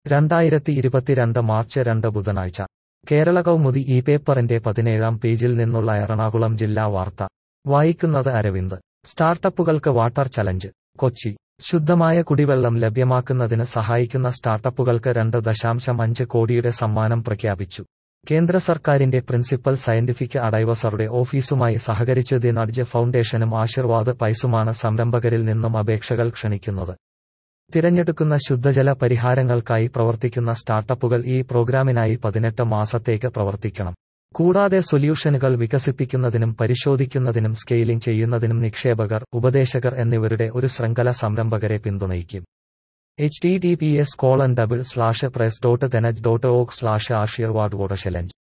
രണ്ടായിരത്തി ഇരുപത്തിരണ്ട് മാർച്ച് രണ്ട് ബുധനാഴ്ച കേരള കൗമുദി ഈ പേപ്പറിന്റെ പതിനേഴാം പേജിൽ നിന്നുള്ള എറണാകുളം ജില്ലാ വാർത്ത വായിക്കുന്നത് അരവിന്ദ് സ്റ്റാർട്ടപ്പുകൾക്ക് വാട്ടർ ചലഞ്ച് കൊച്ചി ശുദ്ധമായ കുടിവെള്ളം ലഭ്യമാക്കുന്നതിന് സഹായിക്കുന്ന സ്റ്റാർട്ടപ്പുകൾക്ക് രണ്ട് ദശാംശം അഞ്ച് കോടിയുടെ സമ്മാനം പ്രഖ്യാപിച്ചു കേന്ദ്ര സർക്കാരിന്റെ പ്രിൻസിപ്പൽ സയന്റിഫിക് അഡൈവസറുടെ ഓഫീസുമായി സഹകരിച്ച് ദി നഡ്ജ് ഫൗണ്ടേഷനും ആശീർവാദ് പൈസുമാണ് സംരംഭകരിൽ നിന്നും അപേക്ഷകൾ ക്ഷണിക്കുന്നത് തിരഞ്ഞെടുക്കുന്ന ശുദ്ധജല പരിഹാരങ്ങൾക്കായി പ്രവർത്തിക്കുന്ന സ്റ്റാർട്ടപ്പുകൾ ഈ പ്രോഗ്രാമിനായി പതിനെട്ട് മാസത്തേക്ക് പ്രവർത്തിക്കണം കൂടാതെ സൊല്യൂഷനുകൾ വികസിപ്പിക്കുന്നതിനും പരിശോധിക്കുന്നതിനും സ്കെയിലിംഗ് ചെയ്യുന്നതിനും നിക്ഷേപകർ ഉപദേശകർ എന്നിവരുടെ ഒരു ശൃംഖല സംരംഭകരെ പിന്തുണയ്ക്കും H T T P S colon double slash press dot the nudge dot org slash Aashirvad water challenge